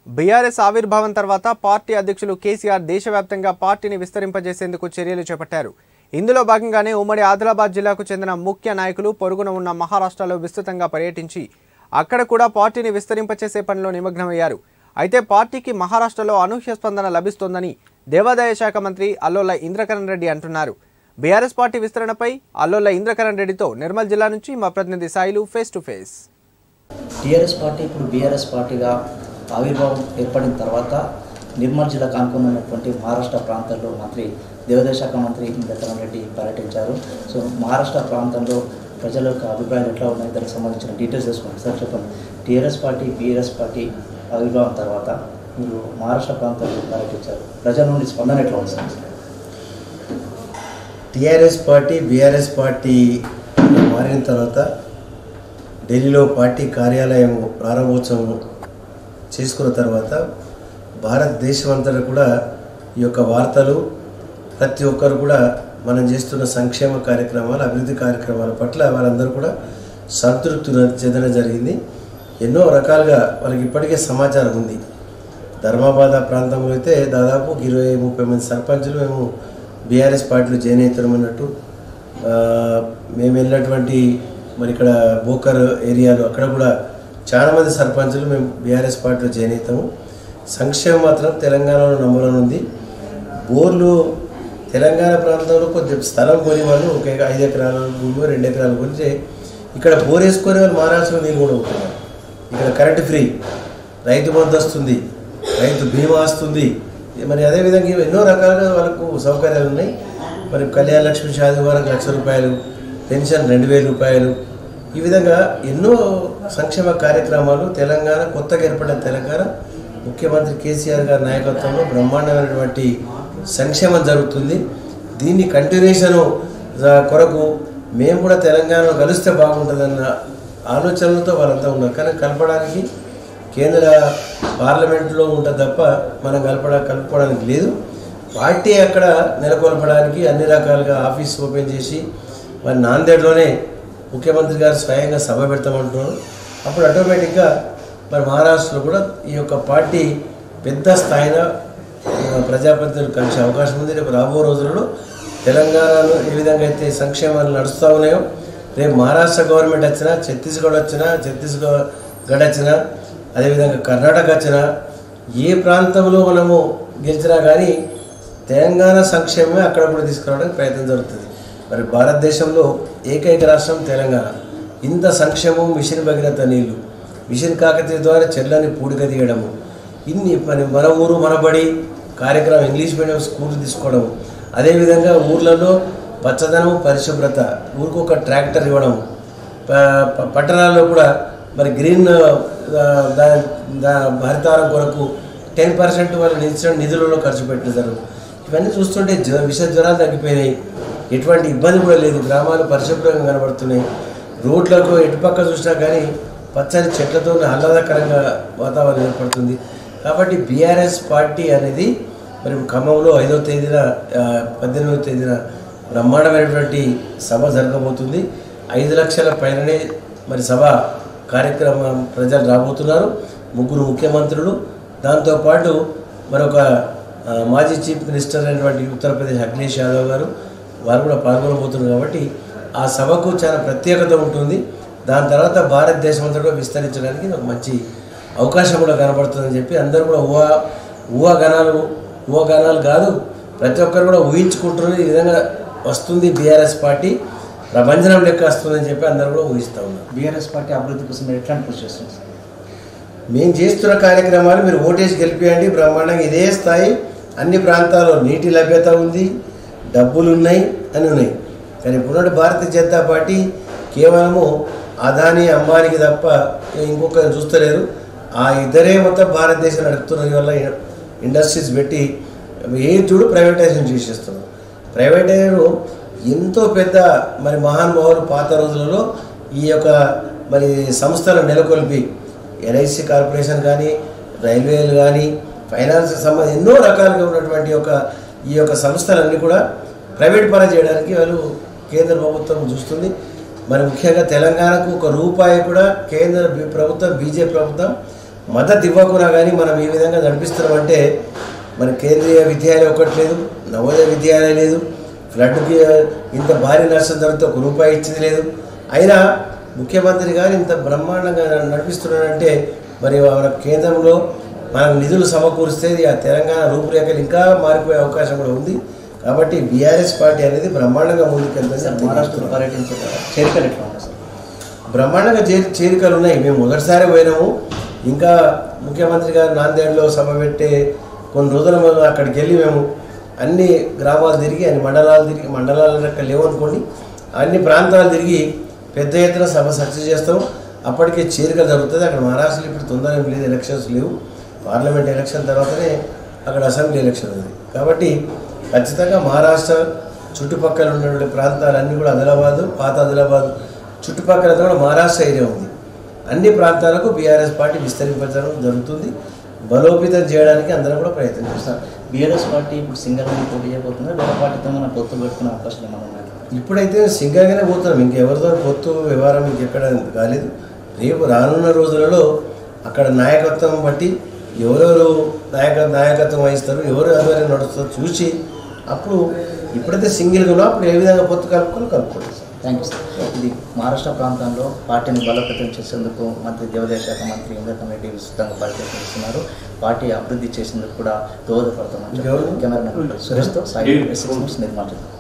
BRS ఆవిర్భావం తర్వాత party అధ్యక్షులు కేసీఆర్ దేశవ్యాప్తంగా పార్టీని విస్తరింపజేసేందుకు చర్యలు చేపట్టారు ఇందులో భాగంగానే ఉమ్మడి ఆదిలాబాద్ జిల్లాకు చెందిన ముఖ్య నాయకులు పొరుగున ఉన్న మహారాష్ట్రలో విస్తృతంగా పర్యటించి అక్కడ కూడా పార్టీని విస్తరింపచేసే పనిలో నిమగ్నమయ్యారు అయితే పార్టీకి మహారాష్ట్రలో అనూహ్య స్పందన లభిస్తోందని దేవాదాయ శాఖ మంత్రి అల్లోల ఇంద్రకరణ్ రెడ్డి అంటున్నారు బీఆర్ఎస్ పార్టీ విస్తరణపై అల్లోల ఇంద్రకరణ్ రెడ్డితో నిర్మల్ జిల్లా నుంచి మా ప్రతినిధి Sailu face to face TRS party ఇప్పుడు బీఆర్ఎస్ పార్టీగా ఆవిర్భావం ఏర్పడిన తర్వాత నిర్మల్ జిల్లా కానుకున్నటువంటి మహారాష్ట్ర ప్రాంతంలో మంత్రి దేవాదాయ శాఖ మంత్రి ఇంద్రకరణ్ రెడ్డి పర్యటించారు సో మహారాష్ట్ర ప్రాంతంలో ప్రజల యొక్క అభిప్రాయాలు ఎట్లా ఉన్నాయి దానికి సంబంధించిన డీటెయిల్స్ తెలుసుకోండి సార్ చెప్పండి టీఆర్ఎస్ పార్టీ బీఆర్ఎస్ పార్టీ ఆవిర్భావం తర్వాత మీరు మహారాష్ట్ర ప్రాంతంలో పర్యటించారు ప్రజల నుండి స్పందన ఎట్లా ఉంది sir TRS party BRS party మారిన తర్వాత ఢిల్లీలో పార్టీ కార్యాలయం ప్రారంభోత్సవం చేసుకున్న తర్వాత భారతదేశం అంతటా కూడా ఈ యొక్క వార్తలు ప్రతి ఒక్కరు కూడా మనం చేస్తున్న సంక్షేమ కార్యక్రమాలు అభివృద్ధి కార్యక్రమాల పట్ల వాళ్ళందరూ కూడా సంతృప్తి చెందడం జరిగింది ఎన్నో రకాలుగా వాళ్ళకి ఇప్పటికే సమాచారం ఉంది ధర్మాబాద ప్రాంతంలో అయితే దాదాపు ఇరవై ముప్పై మంది సర్పంచులు మేము బీఆర్ఎస్ పార్టీలో జాయిన్ అవుతామన్నట్టు ఆ, మేము వెళ్ళినటువంటి మరి ఇక్కడ బోకర్ ఏరియాలో అక్కడ కూడా చాలా మంది సర్పంచులు మేము బీఆర్ఎస్ పార్టీలో జాయిన్ అవుతాము సంక్షేమం మాత్రం తెలంగాణలో నమ్మడం ఉంది బోర్లు తెలంగాణ ప్రాంతంలో కొంచెం స్థలం కొని వాళ్ళు ఒక ఎక- ఐదు ఎకరాల భూమి రెండు ఎకరాల గురించి ఇక్కడ బోర్ వేసుకొని వాళ్ళు మహారాష్ట్రలో నీళ్ళు కూడా ఉంటున్నారు ఇక్కడ కరెంట్ ఫ్రీ రైతు బంధు వస్తుంది రైతు బీమా వస్తుంది మరి అదేవిధంగా ఇవి ఎన్నో రకాలుగా వాళ్ళకు సౌకర్యాలు ఉన్నాయి మరి కళ్యాణ లక్ష్మి షాది వారికి లక్ష రూపాయలు పెన్షన్ రెండు వేల రూపాయలు ఈ విధంగా ఎన్నో సంక్షేమ కార్యక్రమాలు తెలంగాణ కొత్తగా ఏర్పడిన తెలంగాణ ముఖ్యమంత్రి కేసీఆర్ గారి నాయకత్వంలో బ్రహ్మాండమైనటువంటి సంక్షేమం జరుగుతుంది దీన్ని కంటిన్యూషన్ కొరకు మేము కూడా తెలంగాణలో కలిస్తే బాగుంటుందన్న ఆలోచనలతో వాళ్ళంతా ఉన్నారు కానీ కలపడానికి కేంద్ర పార్లమెంట్లో ఉంటుంది తప్ప మనం కలపడ కలుపుకోవడానికి లేదు పార్టీ అక్కడ నెలకొల్పడానికి అన్ని రకాలుగా ఆఫీస్ ఓపెన్ చేసి మరి నాందేడ్లోనే ముఖ్యమంత్రి గారు స్వయంగా సభ పెడతామంటున్నారు అప్పుడు ఆటోమేటిక్గా మరి మహారాష్ట్రలో కూడా ఈ యొక్క పార్టీ పెద్ద స్థాయిలో ఆ, ప్రజాప్రతినిధులు కలిసే అవకాశం ఉంది రేపు రాబో రోజుల్లో తెలంగాణలో ఏ విధంగా అయితే సంక్షేమాలు నడుస్తూ ఉన్నాయో రేపు మహారాష్ట్ర గవర్నమెంట్ వచ్చినా ఛత్తీస్గఢ్ వచ్చినా ఛత్తీస్గఢ్ వచ్చినా అదేవిధంగా కర్ణాటక వచ్చినా ఏ ప్రాంతంలో మనము గెలిచినా కానీ తెలంగాణ సంక్షేమమే అక్కడ కూడా తీసుకురావడానికి ప్రయత్నం జరుగుతుంది మరి భారతదేశంలో ఏకైక రాష్ట్రం తెలంగాణ ఇంత సంక్షేమం మిషన్ భగీరథ నీళ్లు మిషన్ కాకతీయ ద్వారా చెల్లని పూడిక తీయడము ఇన్ని మరి మన ఊరు మనబడి కార్యక్రమం ఇంగ్లీష్ మీడియం స్కూల్ తీసుకోవడం అదేవిధంగా ఊర్లలో పచ్చదనం పరిశుభ్రత ఊరికి ఒక ట్రాక్టర్ ఇవ్వడం ప- ప- పట్టణాల్లో కూడా మరి గ్రీన్ ఆ, దా దా హరితారం కొరకు టెన్ పర్సెంట్ వాళ్ళు నిలిచిన నిధులలో ఖర్చు పెట్టినారు ఇవన్నీ చూస్తుంటే జ్వ విష జ్వరాలు తగ్గిపోయినాయి ఎటువంటి ఇబ్బంది కూడా లేదు గ్రామాలు పరిశుభ్రంగా కనబడుతున్నాయి రోడ్లకు ఎటుపక్క చూసినా కానీ పచ్చని చెట్లతో ఆహ్లాదకరంగా వాతావరణం ఏర్పడుతుంది కాబట్టి బీఆర్ఎస్ పార్టీ అనేది మరి ఖమ్మంలో ఐదవ తేదీన ఆ, పద్దెనిమిదవ తేదీన బ్రహ్మాండమైనటువంటి సభ జరగబోతుంది ఐదు లక్షల పైననే మరి సభ కార్యక్రమం ప్రజలు రాబోతున్నారు ముగ్గురు ముఖ్యమంత్రులు దాంతోపాటు మరొక ఆ, మాజీ చీఫ్ మినిస్టర్ అయినటువంటి ఉత్తరప్రదేశ్ అఖిలేష్ యాదవ్ గారు వారు కూడా పాల్గొనబోతున్నారు కాబట్టి ఆ సభకు చాలా ప్రత్యేకత ఉంటుంది దాని తర్వాత భారతదేశం అంతా కూడా విస్తరించడానికి ఇది ఒక మంచి అవకాశం కూడా కనబడుతుందని చెప్పి అందరూ కూడా ఊహా ఊహాగానాలు ఊహాగానాలు కాదు ప్రతి ఒక్కరు కూడా ఊహించుకుంటున్నారు ఈ విధంగా వస్తుంది బీఆర్ఎస్ పార్టీ ప్రభంజనం లెక్క వస్తుందని చెప్పి అందరూ కూడా ఊహిస్తూ ఉన్నారు బీఆర్ఎస్ పార్టీ అభివృద్ధి కోసం మీరు ఎట్లాంటి కృషి చేస్తున్నారు సార్ మేము చేస్తున్న కార్యక్రమాలు మీరు ఓటేసి గెలిపియండి బ్రహ్మాండంగా ఇదే స్థాయి అన్ని ప్రాంతాల్లో నీటి లభ్యత ఉంది డబ్బులు ఉన్నాయి అని ఉన్నాయి కానీ ఇప్పుడున్న భారతీయ జనతా పార్టీ కేవలము అదాని అంబానీకి తప్ప ఇంకొకరు చూస్తలేరు ఆ ఇద్దరే మొత్తం భారతదేశం నడుపుతున్నది వల్ల ఇండస్ట్రీస్ పెట్టి ఏ చూడు ప్రైవేటైజేషన్ చేసేస్తున్నారు ప్రైవేటైజర్ ఎంతో పెద్ద మరి మహానుభావులు పాత రోజులలో ఈ యొక్క మరి సంస్థలను నెలకొల్పి ఎల్ఐసి కార్పొరేషన్ కానీ రైల్వేలు కానీ ఫైనాన్స్కి సంబంధించి ఎన్నో రకాలుగా ఉన్నటువంటి యొక్క ఈ యొక్క సంస్థలన్నీ కూడా ప్రైవేట్ పరం చేయడానికి వాళ్ళు కేంద్ర ప్రభుత్వం చూస్తుంది మరి ముఖ్యంగా తెలంగాణకు ఒక రూపాయి కూడా కేంద్ర బి- ప్రభుత్వం బీజేపీ ప్రభుత్వం మద్దతు ఇవ్వకున్నా కానీ మనం ఈ విధంగా నడిపిస్తున్నామంటే మన కేంద్రీయ విద్యాలయం ఒకటి లేదు నవోదయ విద్యాలయం లేదు ఫ్లడ్కి ఇంత భారీ నష్టం జరిగితే ఒక రూపాయి ఇచ్చింది లేదు అయినా ముఖ్యమంత్రి గారు ఇంత బ్రహ్మాండంగా నడిపిస్తున్నాడంటే మరి మన కేంద్రంలో మనకు నిధులు సమకూరిస్తే ఇది ఆ తెలంగాణ రూపురేఖలు ఇంకా మారిపోయే అవకాశం కూడా ఉంది కాబట్టి బీఆర్ఎస్ పార్టీ అనేది బ్రహ్మాండంగా ముందుకెళ్తుంది సార్ మహారాష్ట్రలో పర్యటించే చేరికలు ఎట్లా ఉన్నాయి సార్ బ్రహ్మాండంగా చేరి చేరికలు ఉన్నాయి మేము మొదటిసారి పోయినాము ఇంకా ముఖ్యమంత్రి గారు నాందేడ్లో సభ పెట్టే కొన్ని రోజుల ముందు అక్కడికి వెళ్ళి మేము అన్ని గ్రామాలు తిరిగి అన్ని మండలాలు తిరిగి మండలాల లెక్క లేవనుకోండి అన్ని ప్రాంతాలు తిరిగి పెద్ద ఎత్తున సభ సక్సెస్ చేస్తాం అప్పటికే చేరిక జరుగుతుంది అక్కడ మహారాష్ట్రలో ఇప్పుడు తొందర ఏం లేదు ఎలక్షన్స్ లేవు పార్లమెంట్ ఎలక్షన్ తర్వాతనే అక్కడ అసెంబ్లీ ఎలక్షన్ ఉంది కాబట్టి ఖచ్చితంగా మహారాష్ట్ర చుట్టుపక్కల ఉన్నటువంటి ప్రాంతాలన్నీ కూడా ఆదిలాబాదు పాత ఆదిలాబాద్ చుట్టుపక్కల కూడా మహారాష్ట్ర ఏరియా ఉంది అన్ని ప్రాంతాలకు బీఆర్ఎస్ పార్టీ విస్తరింపజడం జరుగుతుంది బలోపేతం చేయడానికి అందరం కూడా ప్రయత్నం చేస్తాం సార్ బీఆర్ఎస్ పార్టీ ఇప్పుడు సింగల్ పోటీ చేయబోతుందా వేరే పార్టీతో మన పొత్తు పెట్టుకునే అవకాశాలు ఏమైనా ఉన్నాయి ఇప్పుడైతే సింగల్గానే పోతున్నాం ఇంకెవరితో పొత్తు వ్యవహారం ఇంకెక్కడ కాలేదు రేపు రానున్న రోజులలో అక్కడ నాయకత్వం బట్టి ఎవరెవరు నాయక నాయకత్వం వహిస్తారు ఎవరు ఆధ్వర్యం నడుస్తారో చూసి అప్పుడు ఇప్పుడైతే సింగిల్గా ఉన్నా అప్పుడు ఏ విధంగా పొత్తు కలుపుకొని కలుపుకోండి థ్యాంక్ యూ సార్ ఇది మహారాష్ట్ర ప్రాంతంలో పార్టీని బలోపేతం చేసేందుకు మంత్రి దేవాదాయ శాఖ మంత్రి ఇంద్రకం రెడ్డి విస్తృతంగా పర్యటిస్తున్నారు పార్టీ అభివృద్ధి చేసేందుకు కూడా దోహదపడతామని ఇంకెవరు? కెమెరా సురేష్తో సాయి ఎస్ఎస్ న్యూస్ నిర్మాణం